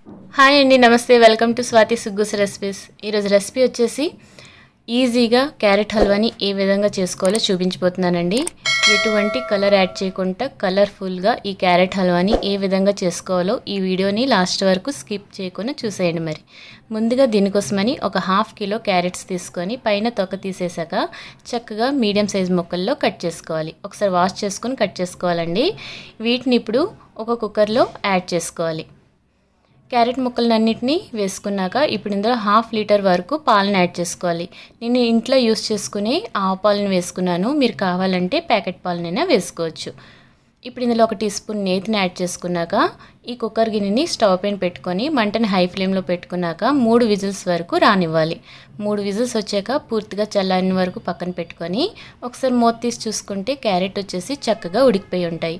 hi అండి నమస్తే welcome to Swathi Suggus recipes ఈరోజు రెసిపీ వచ్చేసి ఈజీగా క్యారెట్ హల్వాని ఏ విధంగా చేసుకోవాలో చూపించబోతున్నానండి ఎటువంటి కలర్ యాడ్ చేయకుండా కలర్ఫుల్గా ఈ క్యారెట్ హల్వాని ఏ విధంగా చేసుకోవాలో ఈ వీడియోని లాస్ట్ వరకు స్కిప్ చేయకుండా చూసేయండి మరి ముందుగా దీనికోసమని ఒక హాఫ్ కిలో క్యారెట్స్ తీసుకొని పైన తొక్క తీసేసాక చక్కగా మీడియం సైజ్ ముక్కల్లో కట్ చేసుకోవాలి ఒకసారి వాష్ చేసుకొని కట్ చేసుకోవాలండి వీటిని ఇప్పుడు ఒక కుక్కర్లో యాడ్ చేసుకోవాలి క్యారెట్ ముక్కలన్నింటినీ వేసుకున్నాక ఇప్పుడు ఇందులో హాఫ్ లీటర్ వరకు పాలను యాడ్ చేసుకోవాలి నేను ఇంట్లో యూస్ చేసుకునే ఆవు పాలను వేసుకున్నాను మీరు కావాలంటే ప్యాకెట్ పాలనైనా వేసుకోవచ్చు ఇప్పుడు ఇందులో ఒక టీ స్పూన్ నేతిని యాడ్ చేసుకున్నాక ఈ కుక్కర్ గిన్నెని స్టవ్ పైన పెట్టుకొని మంటని హై ఫ్లేమ్లో పెట్టుకున్నాక మూడు విజిల్స్ వరకు రానివ్వాలి మూడు విజిల్స్ వచ్చాక పూర్తిగా చల్లారిన వరకు పక్కన పెట్టుకొని ఒకసారి మూత తీసి చూసుకుంటే క్యారెట్ వచ్చేసి చక్కగా ఉడికిపోయి ఉంటాయి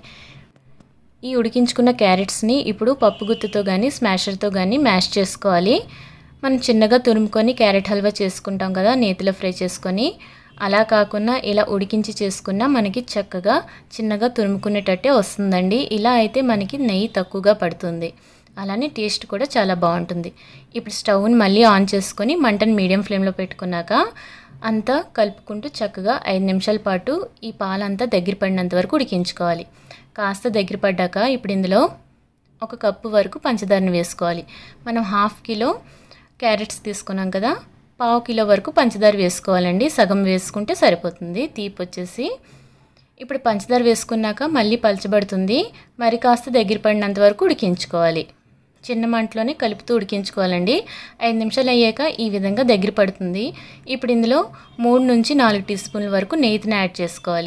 ఈ ఉడికించుకున్న క్యారెట్స్ని ఇప్పుడు పప్పు గుత్తుతో కానీ స్మాషర్తో కానీ మ్యాష్ చేసుకోవాలి మనం చిన్నగా తురుముకొని క్యారెట్ హల్వా చేసుకుంటాం కదా నేతిలో ఫ్రై చేసుకొని అలా కాకుండా ఇలా ఉడికించి చేసుకున్నా మనకి చక్కగా చిన్నగా తురుముకునేటట్టే వస్తుందండి ఇలా అయితే మనకి నెయ్యి తక్కువగా పడుతుంది అలానే టేస్ట్ కూడా చాలా బాగుంటుంది ఇప్పుడు స్టవ్ని మళ్ళీ ఆన్ చేసుకొని మంటను మీడియం ఫ్లేమ్లో పెట్టుకున్నాక అంతా కలుపుకుంటూ చక్కగా ఐదు నిమిషాల పాటు ఈ పాలంతా దగ్గర పడినంత వరకు ఉడికించుకోవాలి కాస్త దగ్గర పడ్డాక ఇప్పుడు ఇందులో ఒక కప్పు వరకు పంచదారని వేసుకోవాలి మనం హాఫ్ కిలో క్యారెట్స్ తీసుకున్నాం కదా పావు కిలో వరకు పంచదార వేసుకోవాలండి సగం వేసుకుంటే సరిపోతుంది తీపి వచ్చేసి ఇప్పుడు పంచదార వేసుకున్నాక మళ్ళీ పలచబడుతుంది మరి కాస్త దగ్గర పడినంత వరకు ఉడికించుకోవాలి చిన్న మంటలోనే కలుపుతూ ఉడికించుకోవాలండి ఐదు నిమిషాలు అయ్యాక ఈ విధంగా దగ్గర పడుతుంది ఇప్పుడు ఇందులో మూడు నుంచి నాలుగు టీ స్పూన్ల వరకు నెయ్యిని యాడ్ చేసుకోవాలి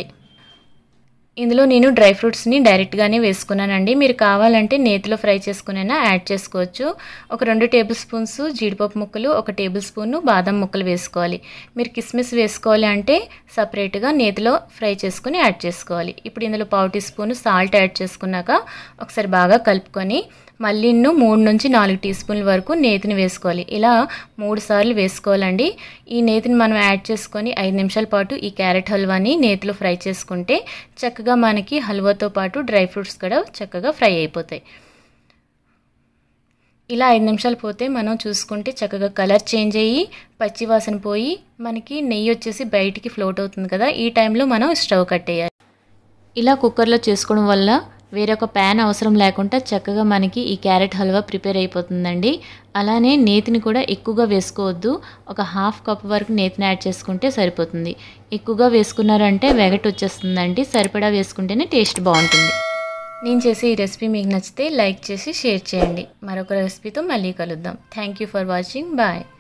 ఇందులో నేను డ్రై ఫ్రూట్స్ని డైరెక్ట్గానే వేసుకున్నానండి మీరు కావాలంటే నేతిలో ఫ్రై చేసుకునైనా యాడ్ చేసుకోవచ్చు ఒక రెండు టేబుల్ స్పూన్స్ జీడిపప్పు ముక్కలు ఒక టేబుల్ స్పూన్ బాదం ముక్కలు వేసుకోవాలి మీరు కిస్మిస్ వేసుకోవాలి అంటే సపరేట్గా నేతిలో ఫ్రై చేసుకుని యాడ్ చేసుకోవాలి ఇప్పుడు ఇందులో పావు టీ స్పూన్ సాల్ట్ యాడ్ చేసుకున్నాక ఒకసారి బాగా కలుపుకొని మళ్ళీ మూడు నుంచి నాలుగు టీ స్పూన్ల వరకు నేతిని వేసుకోవాలి ఇలా మూడు సార్లు వేసుకోవాలండి ఈ నేతిని మనం యాడ్ చేసుకొని ఐదు నిమిషాల పాటు ఈ క్యారెట్ హల్వాని నేతిలో ఫ్రై చేసుకుంటే చక్కగా మనకి హల్వాతో పాటు డ్రై ఫ్రూట్స్ కూడా చక్కగా ఫ్రై అయిపోతాయి ఇలా ఐదు నిమిషాలు పోతే మనం చూసుకుంటే చక్కగా కలర్ చేంజ్ అయ్యి పచ్చివాసన పోయి మనకి నెయ్యి వచ్చేసి బయటికి ఫ్లోట్ అవుతుంది కదా ఈ టైంలో మనం స్టవ్ కట్టేయాలి ఇలా కుక్కర్లో చేసుకోవడం వల్ల వేరొక ప్యాన్ అవసరం లేకుండా చక్కగా మనకి ఈ క్యారెట్ హల్వా ప్రిపేర్ అయిపోతుందండి అలానే నేతిని కూడా ఎక్కువగా వేసుకోవద్దు ఒక హాఫ్ కప్ వరకు నేతిని యాడ్ చేసుకుంటే సరిపోతుంది ఎక్కువగా వేసుకున్నారంటే వెగట్ వచ్చేస్తుందండి సరిపడా వేసుకుంటేనే టేస్ట్ బాగుంటుంది నేను చేసే ఈ రెసిపీ మీకు నచ్చితే లైక్ చేసి షేర్ చేయండి మరొక రెసిపీతో మళ్ళీ కలుద్దాం thank you for watching bye